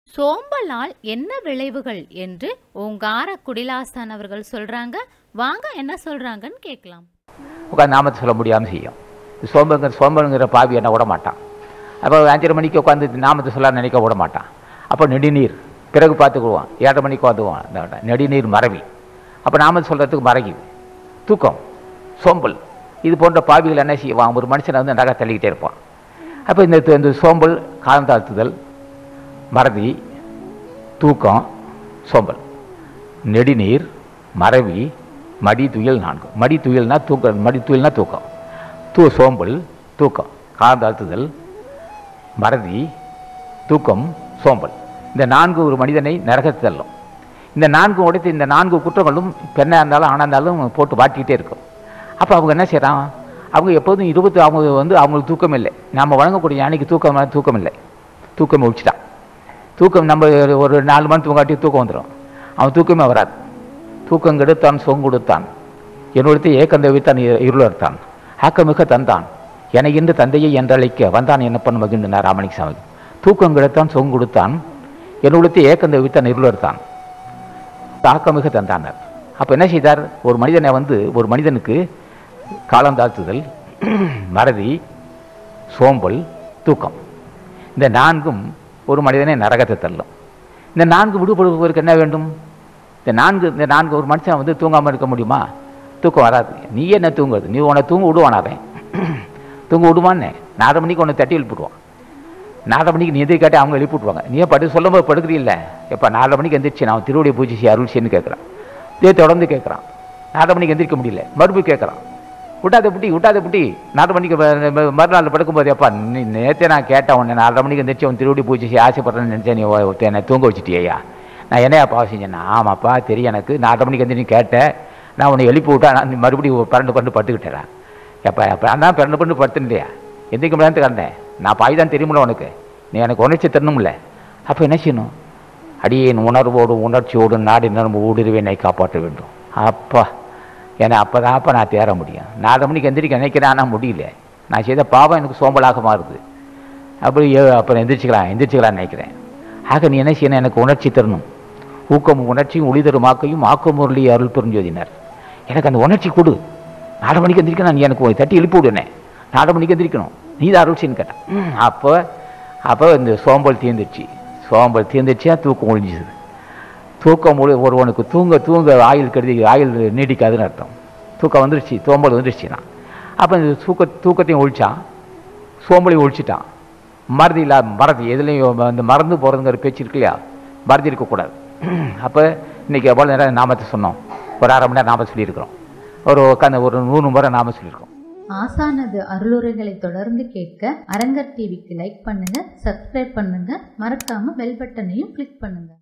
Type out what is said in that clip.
சோம்பலால் என்ன விளைவுகள் என்று ஓங்கார குடிலாஸ்தான் அவர்கள் சொல்றாங்க வாங்க என்ன சொல்றாங்கன்னு கேட்கலாம் உட்காந்து நாமத்தை சொல்ல முடியாமல் செய்யும் சோம்பலுங்கிற சோம்பலுங்கிற பாவி என்ன விட மாட்டான் அப்போ அஞ்சரை மணிக்கு உட்காந்து நாமத்தை சொல்ல நினைக்க விட மாட்டான் அப்போ நெடுநீர் பிறகு பார்த்துக்குவான் ஏழரை மணிக்கு வந்துக்குவான் இந்த நெடுநீர் மறவி அப்போ நாமத்தை சொல்கிறதுக்கு மறக்குது தூக்கம் சோம்பல் இது போன்ற பாவிகள் என்ன செய்வான் ஒரு மனுஷனை வந்து நகை தள்ளிக்கிட்டே இருப்பான் அப்போ இந்த இந்த சோம்பல் காலம் தாழ்த்துதல் மறதி தூக்கம் சோம்பல் நெடுநீர் மறவி மடி துயில் நான்கு மடி துயில்னா தூக்கம் மடி துயில்னா தூக்கம் தூ சோம்பல் தூக்கம் காலம் தாழ்த்துதல் மறதி தூக்கம் சோம்பல் இந்த நான்கு ஒரு மனிதனை நரகத்து தள்ளும் இந்த நான்கு உடைத்து இந்த நான்கு குற்றங்களும் பெண்ணாக இருந்தாலும் ஆணாக இருந்தாலும் போட்டு வாட்டிக்கிட்டே இருக்கும் அப்போ அவங்க என்ன செய்கிறான் அவங்க எப்போதும் இருபத்தி அவங்க வந்து அவங்களுக்கு தூக்கம் இல்லை நாம் வழங்கக்கூடிய யானைக்கு தூக்கம் தூக்கம் இல்லை தூக்கம் ஒழிச்சிட்டான் தூக்கம் நம்ம ஒரு- ஒரு நாலு மணி தூங்காட்டி தூக்கம் வந்துடும் அவன் தூக்கமே வராது தூக்கம் கெடுத்தான் சொங்குடுத்தான் என்னுடைய ஏக்கந்த வைத்தான் இருளர்த்தான் ஆக்கமிக தந்தான் என இன்று தந்தையை என்றழைக்க வந்தான் என்னப்பன் மகிழ்ந்தனார் ராமணிக்கு சாமி தூக்கம் கெடுத்தான் சொங்குடுத்தான் என்னுடைய ஏக்கந்த வைத்தான் இருளர்த்தான் தாக்கமிக தந்தானார் அப்போ என்ன செய்தார் ஒரு மனிதனை வந்து ஒரு மனிதனுக்கு காலம் தாழ்த்துதல் மறதி சோம்பல் தூக்கம் இந்த நான்கும் ஒரு மனிதனை நரகத்தை தள்ளும் இந்த நான்கு விடுபடுவதற்கு என்ன வேண்டும் இந்த நான்கு இந்த நான்கு ஒரு மனுஷன் வந்து தூங்காமல் இருக்க முடியுமா தூக்கம் வராது நீ என்ன தூங்குறது நீ உன்னை தூங்க விடுவான் அவன் தூங்க விடுவான்னு நாலு மணிக்கு உன்னை தட்டி எழுப்பிடுவான் நாலரை மணிக்கு நீ எதிர்க்காட்டி அவங்க எழுப்பி விட்ருவாங்க நீ ஏன் படு சொல்லும்போது படுக்கிறீல்ல எப்போ நாலரை மணிக்கு எந்திரிச்சு நான் திருவடியை பூஜை செய்ய அருள் செய்யன்னு கேட்குறான் இதே தொடர்ந்து கேட்குறான் நாலரை மணிக்கு எந்திரிக்க முடியல மறுபடியும் கேட்குறான் விட்டாத புட்டி விட்டாத புட்டி நாலரை மணிக்கு ம- ம- மறுநாள் படுக்கும்போது எப்பா நீ நேற்றே நான் கேட்டேன் உன்னை நாலரை மணிக்கு எந்திரிச்சு உன் திருவடி பூஜை செய்ய ஆசைப்படுறேன்னு நினச்சேன் நீ ஒ- என்னை தூங்க வச்சுட்டியா நான் என்னையா பாவம் செஞ்சேன் ஆமாப்பா தெரியும் எனக்கு நாலரை மணிக்கு எந்திரி நீ கேட்டேன் நான் உன்னை எழுப்பி விட்டா நான் நீ மறுபடியும் பரண்டு பரண்டு படுத்துக்கிட்டேன் எப்போ அப்போ அதான் பிறந்து பண்ணு படுத்துன்னு இல்லையா எந்திரிக்க முடியாது கிடந்தேன் நான் பாய் தான் தெரியுமில்ல உனக்கு நீ எனக்கு உணர்ச்சி தரணும்ல அப்போ என்ன செய்யணும் அடியேன் உணர்வோடு உணர்ச்சியோடு நாடு நரம்பு ஊடுருவேனை காப்பாற்ற வேண்டும் அப்பா ஏன்னா அப்போ தான் அப்போ நான் தேர முடியும் நாலு மணிக்கு எந்திரிக்க நினைக்கிறேன் ஆனால் முடியல நான் செய்த பாவம் எனக்கு சோம்பலாக மாறுது அப்படி ஏ- அப்புறம் எந்திரிச்சுக்கலாம் எந்திரிச்சுக்கலாம்னு நினைக்கிறேன் ஆக நீ என்ன செய்யணும் எனக்கு உணர்ச்சி தரணும் ஊக்கம் உணர்ச்சியும் ஒளிதரும் ஆக்கையும் ஆக்கமுரளி அருள் பெருஞ்சோதினார் எனக்கு அந்த உணர்ச்சி கொடு நாலு மணிக்கு எந்திரிக்கணும் நீ எனக்கு தட்டி எழுப்பி விடுனே நாலு மணிக்கு எந்திரிக்கணும் நீ தான் அருள் செய்யன்னு கேட்டேன் ம், அப்போ அப்போ இந்த சோம்பல் தீர்ந்துருச்சு சோம்பல் தீர்ந்துருச்சா தூக்கம் ஒழிஞ்சுது தூக்கம் ஒழி ஒருவனுக்கு தூங்க தூங்க ஆயுள் கருதி ஆயுள் நீடிக்காதுன்னு அர்த்தம் தூக்கம் வந்துருச்சு சோம்பல் வந்துருச்சுன்னா அப்போ இந்த தூக்க தூக்கத்தையும் ஒழிச்சான் சோம்பலையும் ஒழிச்சிட்டான் மறதி இல்லா மறதி எதுலேயும் அந்த மறந்து போகிறதுங்கிற பேச்சு இருக்கு இல்லையா மறதி இருக்கக்கூடாது அப்போ இன்றைக்கி எவ்வளோ நேரம் நாமத்தை சொன்னோம் ஒரு அரை மணி நேரம் நாம சொல்லியிருக்கிறோம் ஒரு உட்காந்து ஒரு நூறு முறை நாம சொல்லியிருக்கோம் ஆசானது அருளுரைகளை தொடர்ந்து கேட்க அரங்கர் டிவிக்கு லைக் பண்ணுங்க சப்ஸ்கிரைப் பண்ணுங்க மறக்காம பெல் பட்டனையும் கிளிக் பண்ணுங்க